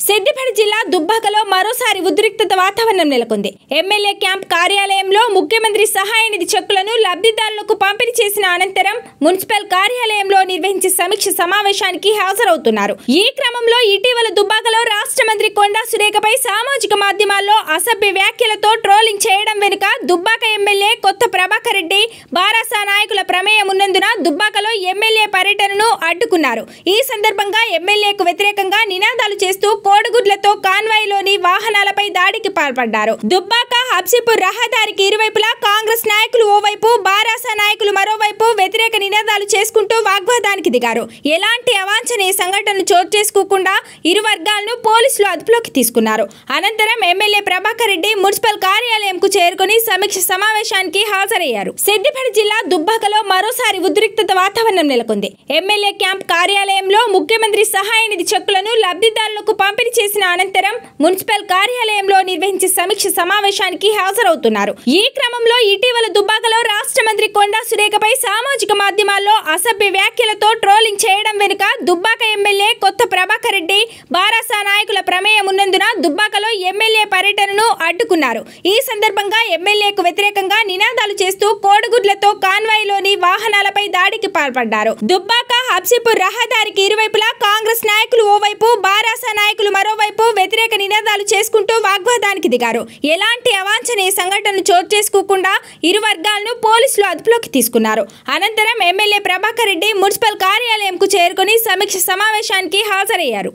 సిద్దిపేట జిల్లా దుబ్బాకలో మరోసారి ఉద్రిక్తత వాతావరణం నెలకొంది ఎమ్మెల్యే క్యాంప్ కార్యాలయంలో ముఖ్యమంత్రి సహాయ నిధి చెక్కులను లబ్ధిదారులకు పంపిణీ చేసిన అనంతరం మున్సిపల్ కార్యాలయంలో నిర్వహించే సమీక్ష సమావేశానికి హాజరవుతున్నారు ఈ క్రమంలో ఇటీవల దుబ్బాకలో రాష్ట్ర మంత్రి కొండా సురేఖపై సామాజిక మాధ్యమాల్లో అసభ్య వ్యాఖ్యలతో ట్రోలింగ్ చేయడం వెనుక దుబ్బాక ఎమ్మెల్యే కొత్త ప్రభాకర్ రెడ్డి బారాసా నాయకుల ప్రమేయం ఉన్నందున దుబ్బాకలో ఎమ్మెల్యే పర్యటనను అడ్డుకున్నారు ఈ సందర్భంగా ఎమ్మెల్యేకు వ్యతిరేకంగా నినాదాలు చేస్తూ కోడిగుడ్లతో కాన్వాయ్లోని వాహనాలపై దాడికి పాల్పడ్డారు దుబ్బాక హబ్సిపూర్ రహదారికి ఇరువైపులా కాంగ్రెస్ నాయకులు ఓవైపు బారాసా నాయకులు మరోవైపు వ్యతిరేక నినాదాలు చేసుకుంటూ వాగ్వాదానికి దిగారు ఎలాంటి అవాంఛనీయ సంఘటనలు చోటు చేసుకోకుండా ఇరు వర్గాలను పోలీసులు అదుపులోకి తీసుకున్నారు అనంతరం ఎమ్మెల్యే ప్రభాకర్ రెడ్డి మున్సిపల్ కార్యాలయంకు చేరుకుని సమీక్ష సమావేశానికి హాజరయ్యారు సిద్దిపేట జిల్లా దుబ్బాకలో మరోసారి ఉద్రిక్తత వాతావరణం నెలకొంది ఎమ్మెల్యే క్యాంప్ కార్యాలయంలో ముఖ్యమంత్రి సహాయ నిధి చెక్కులను లబ్ధిదారులకు పంపిణీ చేసిన అనంతరం మున్సిపల్ కార్యాలయంలో నిర్వహించే సమీక్ష సమావేశానికి హాజరవుతున్నారు ఈ క్రమంలో ఇటీవల దుబ్బాకలో రాష్ట్ర మంత్రి కొండా సురేఖపై సామాజిక మాధ్యమాల్లో అసభ్య వ్యాఖ్యలతో ట్రోలింగ్ చేయడం వెనుక దుబ్బాక ఎమ్మెల్యే కొత్త ప్రభాకర్ రెడ్డి బారాసా నాయకుల ప్రమేయం ఉన్నందున దుబ్బాకలో ఎమ్మెల్యే పర్యటనను అడ్డుకున్నారు ఈ సందర్భంగా ఎమ్మెల్యేకు వ్యతిరేకంగా నినాదాలు చేస్తూ కోడిగుడ్లతో కాన్వాయ్లోని వాహనాలపై దాడికి పాల్పడ్డారు దుబ్బాక హబ్సిపూర్ రహదారికి ఇరువైపులా కాంగ్రెస్ నాయకులు ఓవైపు బారాసా నాయకులు మరోవైపు వ్యతిరేక నినాదాలు చేసుకుంటూ వాగ్వాదానికి దిగారు ఎలాంటి అవాంఛనీయ సంఘటనలు చోటు చేసుకోకుండా ఇరు వర్గాలను పోలీసులు అదుపులోకి తీసుకున్నారు అనంతరం ఎమ్మెల్యే ప్రభాకర్ రెడ్డి మున్సిపల్ కార్యాలయంకు చేరుకుని సమీక్ష సమావేశానికి హాజరయ్యారు